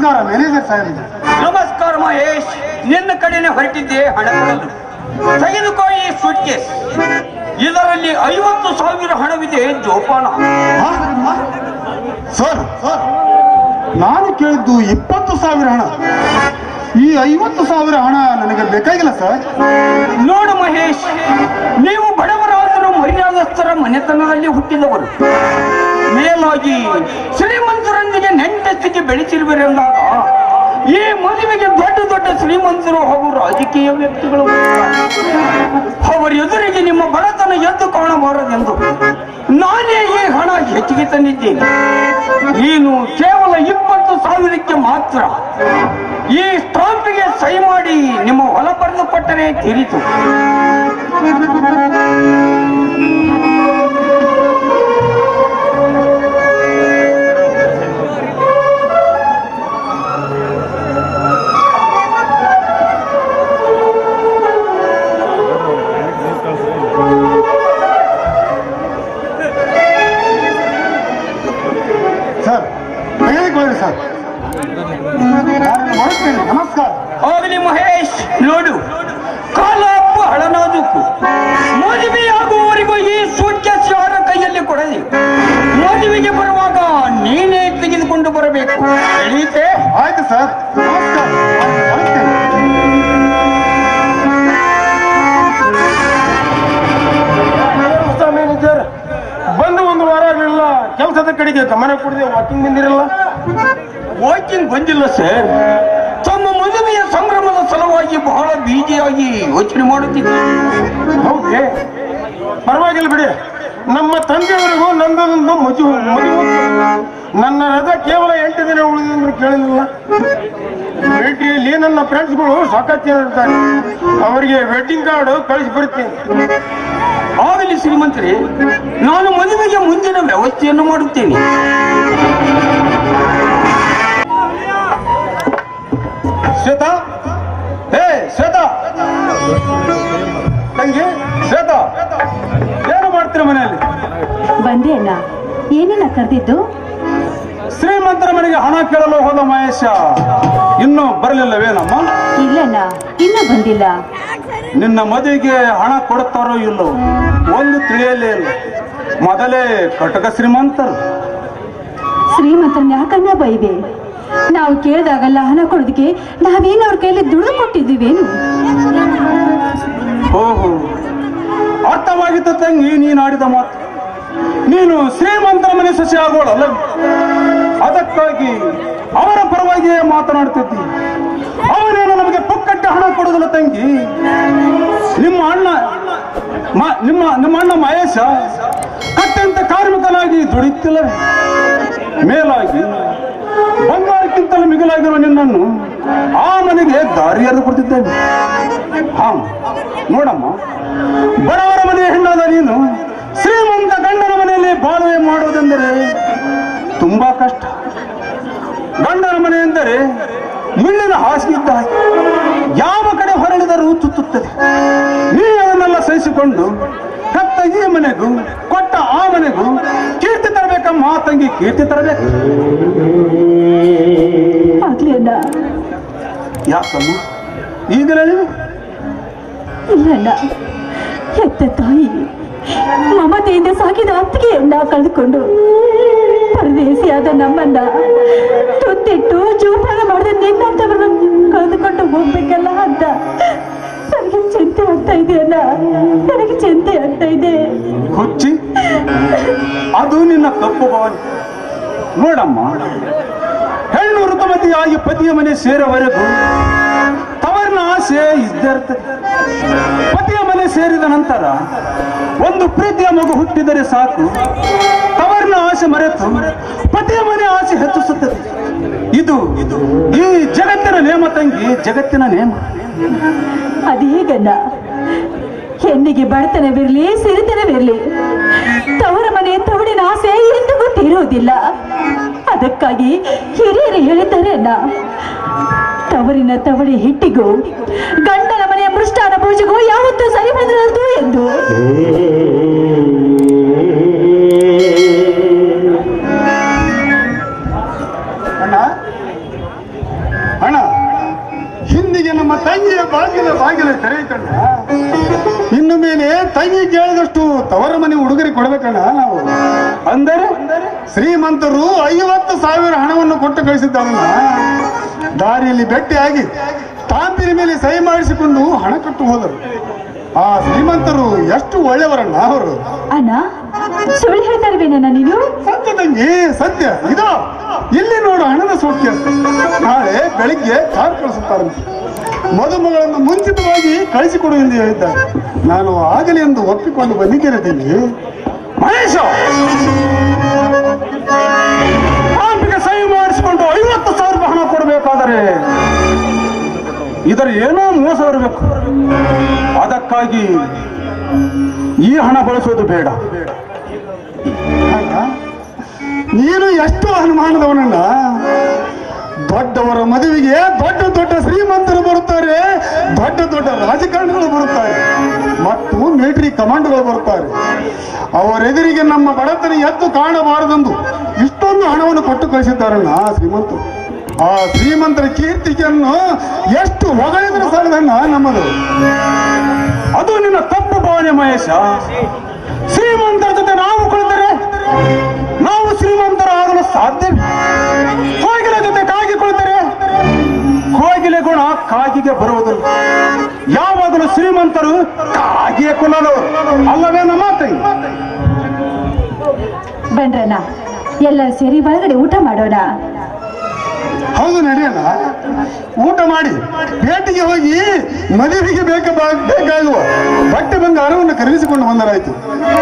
ನಮಸ್ಕಾರ ಮ್ಯಾನೇಜರ್ ಸಾಹೇಬ್ರೆ ನಮಸ್ಕಾರ ಮಹೇಶ್ ನಿನ್ನ ಕಡೆನೆ ಹೊರಟಿದ್ದೆ ಹಣ ಕೊಡಲು ತೆಗೆದುಕೋ ಈ ಸೂಟ್ ಕೇಸ್ ಇದರಲ್ಲಿ ಐವತ್ತು ಸಾವಿರ ಹಣವಿದೆ ಜೋಪಾನ ಹಾ? ಹಾ? ಸರ್ ಸರ್ ನಾನು ಕೇಳಿದ್ದು ಇಪ್ಪತ್ತು ಸಾವಿರ ಹಣ ಈ ಐವತ್ತು ಸಾವಿರ ಹಣ ನನಗೆ ಬೇಕಾಗಿಲ್ಲ ಸರ್ ನೋಡು ಮಹೇಶ್ ನೀವು ಬಡವರಾದರೂ ಮರ್ಯಾದಸ್ಥರ ಮನೆತನದಲ್ಲಿ ಹುಟ್ಟಿದವರು ಮೇಲಾಗಿ ಶ್ರೀಮಂತರೊಂದಿಗೆ ನೆಂಟಸ್ತಿಗೆ ಬೆಳೆಸಿರುವರೆಂದಾಗ ಈ ಮದುವೆಗೆ ದೊಡ್ಡ ದೊಡ್ಡ ಶ್ರೀಮಂತರು ಹಾಗೂ ರಾಜಕೀಯ ವ್ಯಕ್ತಿಗಳು ಅವರ ಎದುರಿಗೆ ನಿಮ್ಮ ಬಡತನ ಎದ್ದು ಕಾಣಬಾರದೆಂದು ನಾನೇ ಈ ಹಣ ಹೆಚ್ಚಿಗೆ ತಂದಿದ್ದೇನೆ ನೀನು ಕೇವಲ ಇಪ್ಪತ್ತು ಸಾವಿರಕ್ಕೆ ಮಾತ್ರ ಈ ಸ್ಟಾಂಪಿಗೆ ಸಹಿ ಮಾಡಿ ನಿಮ್ಮ ಹೊಲ ಬರೆದು ಕೊಟ್ಟರೆ ತೀರಿತು ಸರ್ ತೆಗೆದುಕೊಳ್ಳಿ ಸರ್ ನಾನು ಹೊರಡ್ತೇನೆ ನಮಸ್ಕಾರ ಹೋಗಲಿ ಮಹೇಶ್ ನೋಡು ಕಾಲಪ್ಪು ಹಳನಾದುಕು ಮದುವೆಯಾಗುವವರೆಗೂ ಈ ಸೂಟ್ಕೇಸ್ ಯಾರ ಕೈಯಲ್ಲಿ ಕೊಡಲಿ ಮದುವೆಗೆ ಬರುವಾಗ ನೀನೇ ತೆಗೆದುಕೊಂಡು ಬರಬೇಕು ತಿಳಿಯುತ್ತೆ ಆಯ್ತು ಸರ್ ನಮಸ್ಕಾರ ನಾನು ಹೊರಡ್ತೇನೆ ಮ್ಯಾನೇಜರ್ ಬಂದು ಒಂದು ವಾರ ಆಗಲಿಲ್ಲ ಕೆಲಸದ ಕಡೆಗೆ ಗಮನ ಕೊಡದೆ ವಾಕಿಂಗ್ ಬಂದಿರಲ್ಲ ವಾಕಿಂಗ್ ಬಂದಿಲ್ಲ ಸರ್ ತಮ್ಮ ಮದುವೆಯ ಸಂಭ್ರಮದ ಸಲುವಾಗಿ ಬಹಳ ಬೀಜಿಯಾಗಿ ಯೋಚನೆ ಮಾಡುತ್ತಿದ್ದೆ ಹೌದೇ ಪರವಾಗಿಲ್ಲ ಬಿಡಿ ನಮ್ಮ ತಂದೆಯವರಿಗೂ ನಂದೊಂದು ಮಜು ಮದುವೆ ನನ್ನ ರಜಾ ಕೇವಲ ಎಂಟು ದಿನ ಉಳಿದಿದೆ ಅಂದ್ರೆ ಕೇಳಲಿಲ್ಲ ಮಿಲಿಟರಿಯಲ್ಲಿ ನನ್ನ ಫ್ರೆಂಡ್ಸ್ಗಳು ಸಾಕಷ್ಟು ಜನ ಇರ್ತಾರೆ ಅವರಿಗೆ ವೆಡ್ಡಿಂಗ್ ಕಾರ್ಡ್ ಕಳಿಸಿ ಬರ್ತೀನಿ ಆಗಲಿ ಶ್ರೀಮಂತರೇ ನಾನು ಮದುವೆಗೆ ಮುಂದಿನ ವ್ಯವಸ್ಥೆಯನ್ನು ಮಾಡುತ್ತೇನೆ ಶ್ವೇತಾ ಹೇ ಶ್ವೇತಾ ತಂಗಿ ಶ್ವೇತಾ ಏನು ಮಾಡ್ತೀರ ಮನೆಯಲ್ಲಿ ಬಂದೆ ಅಣ್ಣ ಏನೇನ ಕರೆದಿದ್ದು ಶ್ರೀಮಂತರ ಮನೆಗೆ ಹಣ ಕೇಳಲು ಹೋದ ಮಹೇಶ ಇನ್ನೂ ಬರಲಿಲ್ಲವೇನಮ್ಮ ಇಲ್ಲಣ್ಣ ಇನ್ನೂ ಬಂದಿಲ್ಲ ನಿನ್ನ ಮದುವೆಗೆ ಹಣ ಕೊಡುತ್ತಾರೋ ಇಲ್ಲೋ ಒಂದು ತಿಳಿಯಲೇ ಇಲ್ಲ ಮೊದಲೇ ಕಟಕ ಶ್ರೀಮಂತರು ಶ್ರೀಮಂತರನ್ನ ಯಾಕನ್ನ ಬೈದೆ ನಾವು ಕೇಳಿದಾಗೆಲ್ಲ ಹಣ ಕೊಡೋದಕ್ಕೆ ನಾವೇನು ಅವ್ರ ಕೈಯಲ್ಲಿ ದುಡ್ಡು ಕೊಟ್ಟಿದ್ದೀವೇನು ಓಹೋ ಅರ್ಥವಾಗಿತ್ತು ತಂಗಿ ನೀನು ಆಡಿದ ಮಾತು ನೀನು ಶ್ರೀಮಂತರ ಮನೆ ಸಸಿ ಆಗೋಳಲ್ಲ ಅದಕ್ಕಾಗಿ ಅವರ ಪರವಾಗಿಯೇ ಮಾತನಾಡ್ತಿದ್ದಿ ಅವನೇನು ನಮಗೆ ಪುಕ್ಕಟ್ಟೆ ಹಣ ಕೊಡೋದಿಲ್ಲ ತಂಗಿ ನಿಮ್ಮ ಅಣ್ಣ ಮ- ನಿಮ್ಮ ನಿಮ್ಮ ಅಣ್ಣ ಮಹೇಶ ಕಟ್ಟಂತ ಕಾರ್ಮಿಕನಾಗಿ ದುಡಿತಿಲ್ಲವೇ ಮೇಲಾಗಿ ಬಂಗಾರಕ್ಕಿಂತಲೂ ಮಿಗಿಲಾಗಿರುವ ನಿನ್ನನ್ನು ಆ ಮನೆಗೆ ದಾರಿ ಎರೆದು ಕೊಡ್ತಿದ್ದೇನೆ ಹಾ ನೋಡಮ್ಮ ಬಡವರ ಮನೆಯ ಹೆಣ್ಣಾದ ನೀನು ಶ್ರೀಮಂತ ಗಂಡನ ಮನೆಯಲ್ಲಿ ಬಾಳ್ವೆ ಮಾಡುವುದೆಂದರೆ ತುಂಬಾ ಕಷ್ಟ ಗಂಡನ ಮನೆ ಎಂದರೆ ಮುಳ್ಳಿನ ಹಾಸಿಗೆ ಇದ್ದ ಹಾಗೆ ಯಾವ ಕಡೆ ಹೊರಳಿದರೂ ತುತ್ತುತ್ತದೆ ನೀ ಅದನ್ನೆಲ್ಲ ಸಹಿಸಿಕೊಂಡು ಕತ್ತ ಈ ಮನೆಗೂ ಕೊಟ್ಟ ಆ ಮನೆಗೂ ಕೀರ್ತಿ ತರಬೇಕಮ್ಮ ತಂಗಿ ಕೀರ್ತಿ ತರಬೇಕು ಆಗ್ಲಿ ಅಣ್ಣ ಯಾಕಮ್ಮ ಈಗ ಹೇಳಿವೆ ಇಲ್ಲಣ್ಣ ಹೆತ್ತ ತಾಯಿ ಮಮತೆಯಿಂದ ಸಾಕಿದ ಅತ್ತಿಗೆಯನ್ನ ಕಳೆದುಕೊಂಡು ಪರದೇಸಿಯಾದ ನಮ್ಮನ್ನ ತುತ್ತಿಟ್ಟು ಜೋಪಾನ ಮಾಡಿದ ನಿನ್ನಂತವರನ್ನ ಕಳೆದುಕೊಂಡು ಹೋಗ್ಬೇಕಲ್ಲ ಅಂತ ನನಗೆ ಚಿಂತೆ ಆಗ್ತಾ ಇದೆ ಅಣ್ಣ ನನಗೆ ಚಿಂತೆ ಆಗ್ತಾ ಇದೆ ಹುಚ್ಚಿ ಅದು ನಿನ್ನ ಕಪ್ಪು ಭಾವನೆ ನೋಡಮ್ಮ ಹೆಣ್ಣು ಋತುಮತಿಯಾಗಿ ಪತಿಯ ಮನೆ ಸೇರವರೆಗೂ ತವರಿನ ಆಸೆ ಇದ್ದೇ ಇರ್ತದೆ ಪತಿಯ ಮನೆ ಸೇರಿದ ನಂತರ ಒಂದು ಪ್ರೀತಿಯ ಮಗು ಹುಟ್ಟಿದರೆ ಸಾಕು ತವರಿನ ಆಸೆ ಮರೆತು ಪತಿಯ ಮನೆ ಆಸೆ ಹೆಚ್ಚಿಸುತ್ತದೆ ಇದು ಈ ಜಗತ್ತಿನ ನೇಮ ತಂಗಿ ಜಗತ್ತಿನ ನೇಮ ಅದು ಹೇಗಣ್ಣ ಹೆಣ್ಣಿಗೆ ಬಡತನವಿರಲಿ ಸಿರಿತನವಿರಲಿ ತವರ ಮನೆ ತವಡಿನ ಆಸೆ ಎಂದಿಗೂ ತೀರುವುದಿಲ್ಲ ಅದಕ್ಕಾಗಿ ಹಿರಿಯರು ಹೇಳಿದ್ದಾರೆ ಅಣ್ಣ ತವರಿನ ತವಡಿ ಹಿಟ್ಟಿಗೂ ಗಂಡನ ಮನೆಯ ಮೃಷ್ಟಾನ ಭೋಜಗೂ ಯಾವತ್ತೂ ಸರಿ ಬಂದಿರದು ಎಂದು ಅಣ್ಣ ತಂಗಿಯ ಬಾಗಿಲ ಬಾಗಿಲ ತೆರೆಯಿತಣ್ಣ ಇನ್ನು ಮೇಲೆ ತಂಗಿ ಕೇಳಿದಷ್ಟು ತವರ ಮನೆ ಉಡುಗೊರೆ ಕೊಡ್ಬೇಕಣ್ಣ ನಾವು ಅಂದರೆ ಶ್ರೀಮಂತರು ಐವತ್ತು ಸಾವಿರ ಹಣವನ್ನು ಕೊಟ್ಟು ಕಳಿಸಿದ್ದಾರಲ್ಲ ದಾರಿಯಲ್ಲಿ ಭೇಟಿಯಾಗಿ ತಾಂಪಿನ ಮೇಲೆ ಸಹಿ ಮಾಡಿಸಿಕೊಂಡು ಹಣ ಕೊಟ್ಟು ಹೋದರು ಆ ಶ್ರೀಮಂತರು ಎಷ್ಟು ಒಳ್ಳೆಯವರಣ್ಣ ಅವರು ಅಣ್ಣ ಸುಳ್ಳು ಹೇಳ್ತಾ ಇರ್ಬೇನಣ್ಣ ನೀನು ಸತ್ಯ ತಂಗಿ ಸತ್ಯ ಇದು ಇಲ್ಲಿ ನೋಡು ಹಣದ ಸೌಖ್ಯ ನಾಳೆ ಬೆಳಿಗ್ಗೆ ಕಾರ್ ಕಳಿಸುತ್ತಾರಂತೆ ಮದುಮಗಳನ್ನು ಮುಂಚಿತವಾಗಿ ಕಳಿಸಿಕೊಡು ಎಂದು ಹೇಳಿದ್ದಾರೆ ನಾನು ಆಗಲಿ ಎಂದು ಒಪ್ಪಿಕೊಂಡು ಬಂದಿದ್ದೇನೆ ತಂಗಿ ಮಹೇಶ ಪಾಂಪಿಗೆ ಸಹಿ ಮಾಡಿಸಿಕೊಂಡು ಐವತ್ತು ಸಾವಿರ ರೂಪಾಯಿ ಹಣ ಕೊಡಬೇಕಾದರೆ ಇದರ ಏನೋ ಮೋಸ ಇರಬೇಕು ಅದಕ್ಕಾಗಿ ಈ ಹಣ ಬಳಸೋದು ಬೇಡ ಆಗ ನೀನು ಎಷ್ಟು ಅನುಮಾನದವನನ್ನ ದೊಡ್ಡವರ ಮದುವೆಗೆ ದೊಡ್ಡ ದೊಡ್ಡ ಶ್ರೀಮಂತರು ಬರುತ್ತಾರೆ ದೊಡ್ಡ ದೊಡ್ಡ ರಾಜಕಾರಣಿಗಳು ಬರುತ್ತಾರೆ ಮತ್ತು ಮಿಲಿಟರಿ ಕಮಾಂಡೋಗಳು ಬರುತ್ತಾರೆ ಅವರೆದುರಿಗೆ ನಮ್ಮ ಬಡತನ ಎದ್ದು ಕಾಣಬಾರದೆಂದು ಇಷ್ಟೊಂದು ಹಣವನ್ನು ಕೊಟ್ಟು ಕಳಿಸಿದ್ದಾರಲ್ಲ ಆ ಶ್ರೀಮಂತರು ಆ ಶ್ರೀಮಂತರ ಕೀರ್ತಿಯನ್ನು ಎಷ್ಟು ಹೊಗಳಿದ್ರೆ ಸಾಲದಣ್ಣ ನಮ್ಮದು ಅದು ನಿನ್ನ ತಪ್ಪು ಭಾವನೆ ಮಹೇಶ ಶ್ರೀಮಂತರ ಜೊತೆ ನಾವು ಕುಳಿತರೆ ನಾವು ಶ್ರೀಮಂತರಾಗಲು ಸಾಧ್ಯ ಕೋಗಿಲೆ ಜೊತೆ ಕಾಗಿ ಕುಳಿತರೆ ಕೋಗಿಲೆ ಗುಣ ಕಾಗಿಗೆ ಬರುವುದಿಲ್ಲ ಯಾವಾಗಲೂ ಶ್ರೀಮಂತರು ಕಾಗಿಯ ಕುಲದವರು ಅಲ್ಲವೇ ನಮ್ಮ ತಂಗಿ ಬನ್ರಣ್ಣ ಎಲ್ಲರೂ ಸೇರಿ ಒಳಗಡೆ ಊಟ ಮಾಡೋಣ ಹೌದು ನಡೆಯಲ್ಲ ಊಟ ಮಾಡಿ ಪೇಟೆಗೆ ಹೋಗಿ ಮದುವೆಗೆ ಬೇಕ ಬೇಕಾಗುವ ಬಟ್ಟೆ ಬಂಗಾರವನ್ನು ಖರೀದಿಸಿಕೊಂಡು ಬಂದರಾಯ್ತು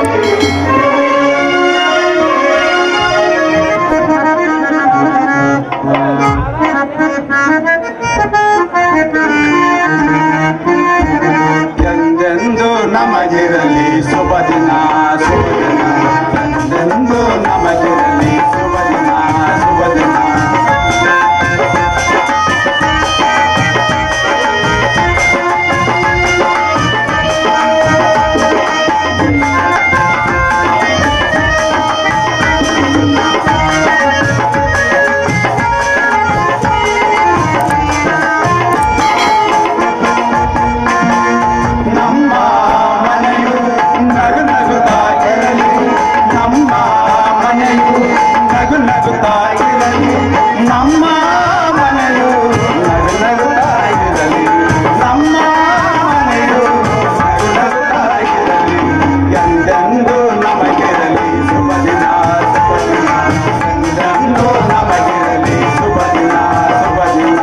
ಎಂದೆಂದು ನಮಗಿರಲಿ ಶುಭ ದಿನ ಶುಭ ದಿನ ಎಂದೆಂದು ನಮಗಿರಲಿ ಶುಭ ದಿನ ಶುಭ ದಿನ ನಮ್ಮ ಮನೆಯು ನಗು ನಗುತ್ತಾ ಇರಲಿ ನಮ್ಮ ಮನೆಯು ನಗು ನಗುತ್ತಾ ಇರಲಿ ನಮ್ಮ ಮನೆಯು ನಗು ನಗುತ್ತಾ ಇರಲಿ ನಮ್ಮ ಮನೆಯು ನಗು ನಗುತ್ತಾ ಇರಲಿ ಎಂದೆಂದು ನಮಗಿರಲಿ ಶುಭ ದಿನ ಶುಭ ದಿನ ಎಂದೆಂದು ನಮಗಿರಲಿ ಶುಭ ದಿನ ಶುಭ ದಿನ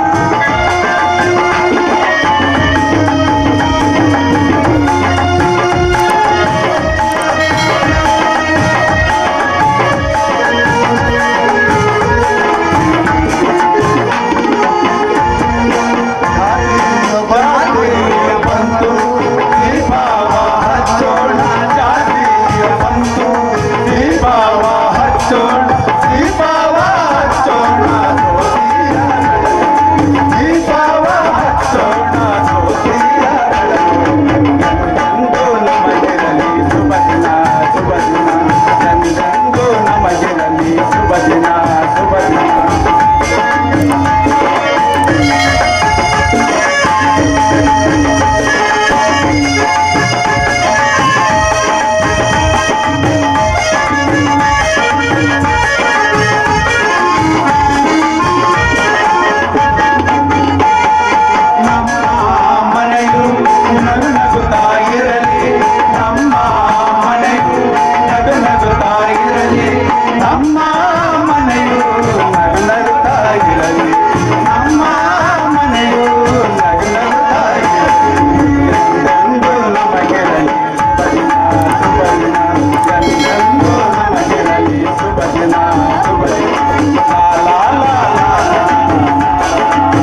ಜಾತಿಯ ಬಂತು ದೀಪಾವ ಹಚ್ಚೋಣ ಜಾತಿಯ ಬಂತು ದೀಪಾವ ಹಚ್ಚೋಣ ದೀಪಾವ ಹಚ್ಚೋಣ ಜ್ಯೋತಿಯ ಬೆಳಕು. ದೀಪಾವ ಹಚ್ಚೋಣ ಜ್ಯೋತಿಯ ಬೆಳಕು. ಎಂದೆಂದೂ ನಮಗಿರಲಿ ಶುಭ ದಿನ ಶುಭ ದಿನ ಎಂದೆಂದೂ ನಮಗಿರಲಿ ಶುಭ ದಿನ ಶುಭ ದಿನ ನಮ್ಮ ಮನೆಯು ನಗು ನಗುತ್ತಾ ಇರಲಿ ನಮ್ಮ ಮನೆಯು ನಗು ನಗುತ್ತಾ ಇರಲಿ ನಮ್ಮ ಮನೆಯು ನಗು ನಗುತ್ತಾ ಇರಲಿ ನಮ್ಮ ಮನೆಯು ನಗು ನಗುತ್ತಾ ಇರಲಿ ಎಂದೆಂದೂ ನಮಗಿರಲಿ ಶುಭ ದಿನ ಶುಭ ದಿನ ಎಂದೆಂದೂ ನಮಗಿರಲಿ ಶುಭ ದಿನ ಶುಭ ದಿನ ಲಾ ಲಾ ಲಾ ಲಾ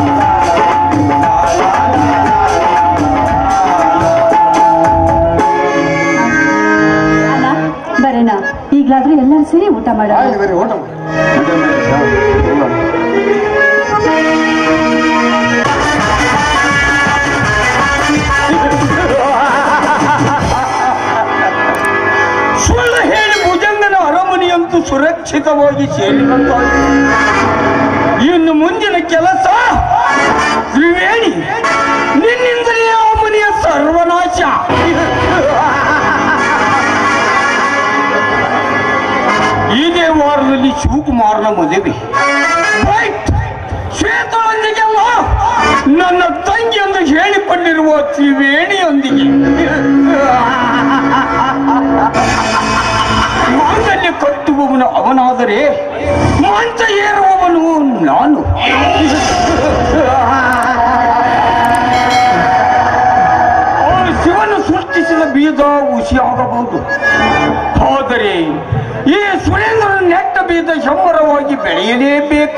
ಅಣ್ಣ ಬರೋಣ ಈಗ್ಲಾದ್ರೂ ಎಲ್ಲರೂ ಸೇರಿ ಊಟ ಮಾಡೋಣ ಆಗಲಿ ಬರೀ ಊಟ ಮಾಡಿ ಸುಳ್ಳು ಹೇಳಿ ಭುಜಂಗನ ಅರಮನೆಯಂತೂ ಸುರಕ್ಷಿತವಾಗಿ ಸೇರಿದಂತಾಯಿತು ಇನ್ನು ಮುಂದಿನ ಕೆಲಸ ತ್ರಿವೇಣಿ ನೀ ತಂಗಿ ಶಿವಕುಮಾರನ ಮದುವೆ Right. ಶ್ವೇತಳೊಂದಿಗೆಲ್ಲ ನನ್ನ ತಂಗಿಯೊಂದು ಹೇಳಿಕೊಂಡಿರುವ ತ್ರಿವೇಣಿಯೊಂದಿಗೆ ಮಾಂಗಲ್ಯ ಕಟ್ಟುವವನು ಅವನಾದರೆ ಮಂಚ ಏರುವವನು ನಾನು ಆ ಶಿವನು ಸೃಷ್ಟಿಸಿದ ಬೀಜ ಹುಸಿಯಾಗಬಹುದು ಆದರೆ ಈ ಸುರೇಂದ್ರನ ನೆಟ್ಟ ಬೀಜ ಹೆಮ್ಮರವಾಗಿ ಬೆಳೆಯಲೇಬೇಕು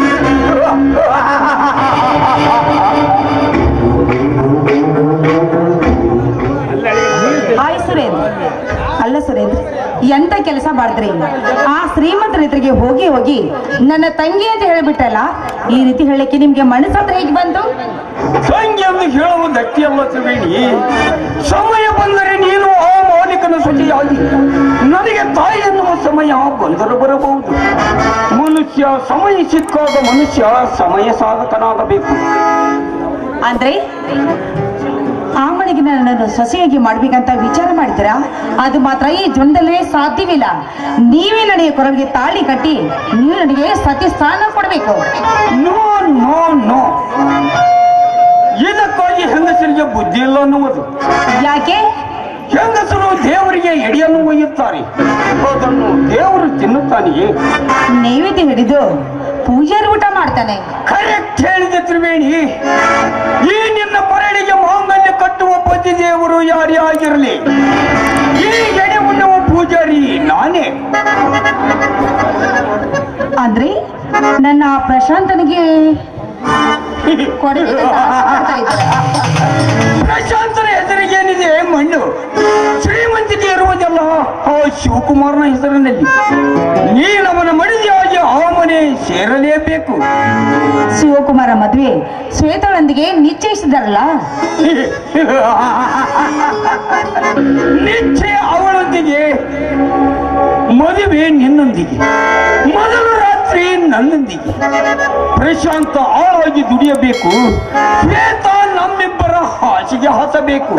ಹಾಯ್ ಸುರೇಂದ್ರ ಅಲ್ಲ ಸುರೇಂದ್ರ ಎಂತ ಕೆಲಸ ಮಾಡಿದ್ರಿ ಆ ಶ್ರೀಮಂತರ ಎದುರಿಗೆ ಹೋಗಿ ಹೋಗಿ ನನ್ನ ತಂಗಿ ಅಂತ ಹೇಳ್ಬಿಟ್ರಲ್ಲ ಈ ರೀತಿ ಹೇಳಕ್ಕೆ ನಿಮ್ಗೆ ಮನಸ್ಸತ್ರ ಹೇಗೆ ಬಂತು ತಂಗಿ ಎಂದು ಹೇಳುವ ದಟ್ಟಿಯಲ್ಲ ತ್ರಿವೇಣಿ ಸಮಯ ಬಂದರೆ ನೀನು ಆ ಮಾಲೀಕನ ಸುದ್ದಿಯಾಗಿ ನನಗೆ ತಾಯಿ ಎನ್ನುವ ಸಮಯ ಬಂದರೂ ಬರಬಹುದು ಮನುಷ್ಯ ಸಮಯ ಸಿಕ್ಕಾಗ ಮನುಷ್ಯ ಸಮಯ ಸಾಧಕನಾಗಬೇಕು ಅಂದ್ರೆ ಆ ಮನೆಗೆ ನನ್ನನ್ನು ಸೊಸೆಯಾಗಿ ಮಾಡ್ಬೇಕಂತ ವಿಚಾರ ಮಾಡಿದ್ದೀರಾ ಅದು ಮಾತ್ರ ಈ ಜೊಂದಲ್ಲೇ ಸಾಧ್ಯವಿಲ್ಲ ನೀವೇ ನನಗೆ ಕೊರಳಿಗೆ ತಾಳಿ ಕಟ್ಟಿ ನೀವು ನನಗೆ ಸತ್ಯ ಸ್ಥಾನ ಕೊಡಬೇಕು ನೋ ನೋ ನೋ ಇದಕ್ಕಾಗಿ ಹೆಂಗಸರಿಗೆ ಬುದ್ಧಿ ಇಲ್ಲ ಅನ್ನುವುದು ಯಾಕೆ ಹೆಂಗಸರು ದೇವರಿಗೆ ಎಡೆಯನ್ನು ಒಯ್ಯುತ್ತಾರೆ ಅದನ್ನು ದೇವರು ತಿನ್ನುತ್ತಾನೆಯೇ ನೈವೇದ್ಯ ಹಿಡಿದು ಪೂಜಾರಿ ಊಟ ಮಾಡ್ತಾನೆ ಕರೆಕ್ಟ್ ಹೇಳಿದೆ ತ್ರಿವೇಣಿ ಈ ನಿನ್ನ ಪರಳಿಗೆ ಮಾಂಗಲ್ಯ ಕಟ್ಟುವ ಪತಿ ದೇವರು ಯಾರೇ ಆಗಿರಲಿ ಈ ಎಡೆ ಉಣ್ಣುವ ಪೂಜಾರಿ ನಾನೇ ಅಂದ್ರೆ ನನ್ನ ಆ ಪ್ರಶಾಂತನಿಗೆ ಕೊಡಬೇಕಂತ ಆಸೆ ಪಡ್ತಾ ಇದ್ದೀರಾ? ಪ್ರಶಾಂತರ ಹೆಸರಿಗೇನಿದೆ ಮಣ್ಣು ಶ್ರೀಮಂತಿಕೆ ಇರುವುದೆಲ್ಲ ಆ ಶಿವಕುಮಾರನ ಹೆಸರಿನಲ್ಲಿ ನೀನವನ ಮಡಿದಿಯಾಗಿ ಆ ಮನೆ ಸೇರಲೇಬೇಕು ಶಿವಕುಮಾರ ಮದುವೆ ಶ್ವೇತಳೊಂದಿಗೆ ನಿಶ್ಚಯಿಸಿದಾರಲ್ಲ ನಿಶ್ಚಯ ಅವಳೊಂದಿಗೆ ಮದುವೆ ನಿನ್ನೊಂದಿಗೆ ಮೊದಲು ರಾತ್ರಿ ನನ್ನೊಂದಿಗೆ ಪ್ರಶಾಂತ ಆಳಾಗಿ ದುಡಿಯಬೇಕು ಶ್ವೇತ ನಮ್ಮಿಬ್ಬರ ಹಾಸಿಗೆ ಹಾಸಬೇಕು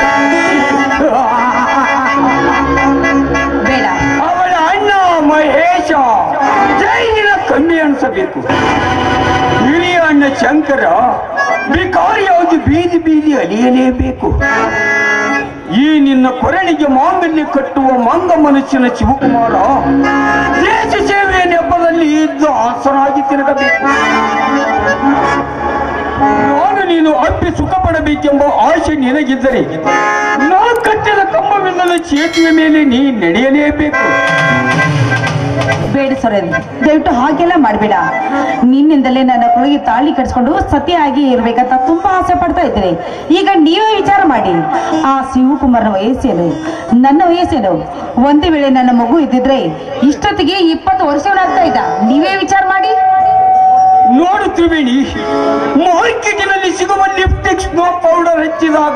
ಬೇಡ ಅವಳ ಅಣ್ಣ ಮಹೇಶ ಜೈಲಿನ ಕಮ್ಮಿ ಅನಿಸಬೇಕು ಹಿರಿಯ ಅಣ್ಣ ಶಂಕರ ಬಿಕಾರಿಯಾಗಿ ಬೀದಿ ಬೀದಿ ಅಲಿಯಲೇಬೇಕು ಈ ನಿನ್ನ ಕೊರಳಿಗೆ ಮಾಂಗಲ್ಯ ಕಟ್ಟುವ ಮಂದ ಮನುಷ್ಯನ ಶಿವಕುಮಾರ ದೇಶ ಸೇವೆಯ ನೆಪದಲ್ಲಿ ದಾಸನಾಗಿ ತಿರುಗಬೇಕು ನಾನು ನೀನು ಅಪ್ಪಿ ಸುಖ ಪಡಬೇಕೆಂಬ ಆಸೆ ನಿನಗಿದ್ದರೆ ನಾ ಕಟ್ಟಿದ ಕಂಬವಿಲ್ಲದ ಸೇತುವೆ ಮೇಲೆ ನೀ ನಡೆಯಲೇಬೇಕು ಬೇಡ ಸುರೇಂದ್ರ ದಯವಿಟ್ಟು ಹಾಗೆಲ್ಲ ಮಾಡಬೇಡ ನಿನ್ನಿಂದಲೇ ನನ್ನ ಕೊಳಗೆ ತಾಳಿ ಕಟ್ಸ್ಕೊಂಡು ಸತ್ಯ ಆಗಿ ಇರ್ಬೇಕಂತ ತುಂಬಾ ಆಸೆ ಪಡ್ತಾ ಇದ್ದೀನಿ ಈಗ ನೀವೇ ವಿಚಾರ ಮಾಡಿ ಆ ಶಿವಕುಮಾರನ ವಯಸ್ಸೇನು ನನ್ನ ವಯಸ್ಸೇನು ಒಂದೇ ವೇಳೆ ನನ್ನ ಮಗು ಇದ್ದಿದ್ರೆ ಇಷ್ಟೊತ್ತಿಗೆ ಇಪ್ಪತ್ತು ವರ್ಷವನಾಗ್ತಾ ಇದ್ದ ನೀವೇ ವಿಚಾರ ಮಾಡಿ ನೋಡು ತ್ರಿವೇಣಿ ಮಾರ್ಕೆಟಿನಲ್ಲಿ ಸಿಗುವ ಲಿಪ್ಟಿಕ್ ಸ್ನೋ ಪೌಡರ್ ಹಚ್ಚಿದಾಗ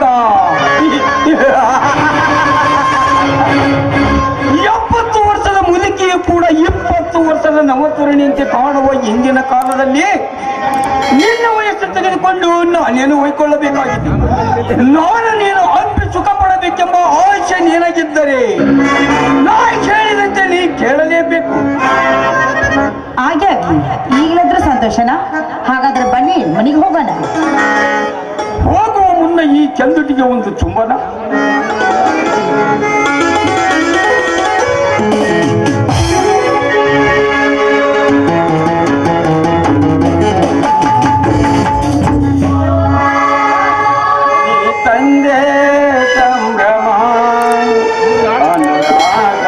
ಎಪ್ಪತ್ತು ವರ್ಷದ ಮುದುಕಿಯು ಕೂಡ ಇಪ್ಪತ್ತು ವರ್ಷದ ನವತರುಣಿಯಂತೆ ಕಾಣುವ ಹಿಂದಿನ ಕಾಲದಲ್ಲಿ ನಿನ್ನ ವಯಸ್ಸು ತೆಗೆದುಕೊಂಡು ನಾನೇನು ಒಯ್ಕೊಳ್ಳಬೇಕಾಗಿತ್ತು ನಾನು ನೀನು ಅಪ್ಪಿ ಸುಖ ಪಡಬೇಕೆಂಬ ಆಸೆ ನಿನಗಿದ್ದರೆ ನಾ ಹೇಳಿದಂತೆ ನೀ ಕೇಳಲೇಬೇಕು ಹಾಗೆ ಆಗ್ಲಿ ಈಗಲಾದ್ರೂ ಸಂತೋಷನಾ ಹಾಗಾದ್ರೆ ಬನ್ನಿ ಮನೆಗೆ ಹೋಗೋಣ ಹೋಗುವ ಮುನ್ನ ಈ ಚಂದುಟಿಗೆ ಒಂದು ಚುಂಬನ ಈ ತಂದೆ ಸಂಭ್ರಮ ಅನುರಾಗ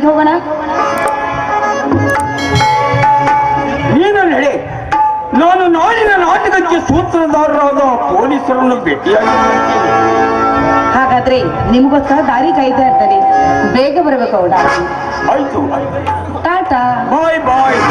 ಹೋಗೋಣ ನೀನು ನಡೆ ನಾನು ನಾಡಿನ ನಾಟಕಕ್ಕೆ ಸೂತ್ರಧಾರರಾದ ಪೊಲೀಸರನ್ನು ಭೇಟಿಯಾಗಿ ಬರ್ತೀನಿ. ಹಾಗಾದ್ರೆ ನಿಮಗೋಸ್ಕರ ದಾರಿ ಕಾಯ್ತಾ ಇರ್ತಾರೆ ಬೇಗ ಬರಬೇಕು ಅವಡ ಆಯ್ತು ಟಾಟಾ ಬಾಯ್ ಬಾಯ್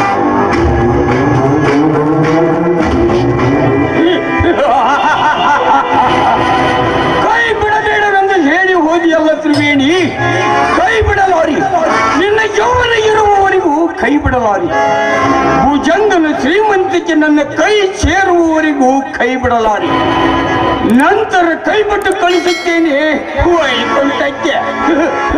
ಕೈ ಬಿಡಬೇಡವೆಂದು ಹೇಳಿ ಹೋದಿಯಲ್ಲ ತ್ರಿವೇಣಿ ಕೈ ಬಿಡಲಾರಿ ನಿನ್ನ ಯೌವನ ಇರುವವರೆಗೂ ಕೈ ಬಿಡಲಾರಿ ಭುಜಂಗನ ಶ್ರೀಮಂತಿಕೆ ನನ್ನ ಕೈ ಸೇರುವವರೆಗೂ ಕೈ ಬಿಡಲಾರಿ ನಂತರ ಕೈ ಬಿಟ್ಟು ಕಳಿಸುತ್ತೇನೆ ವೈಕುಂಠಕ್ಕೆ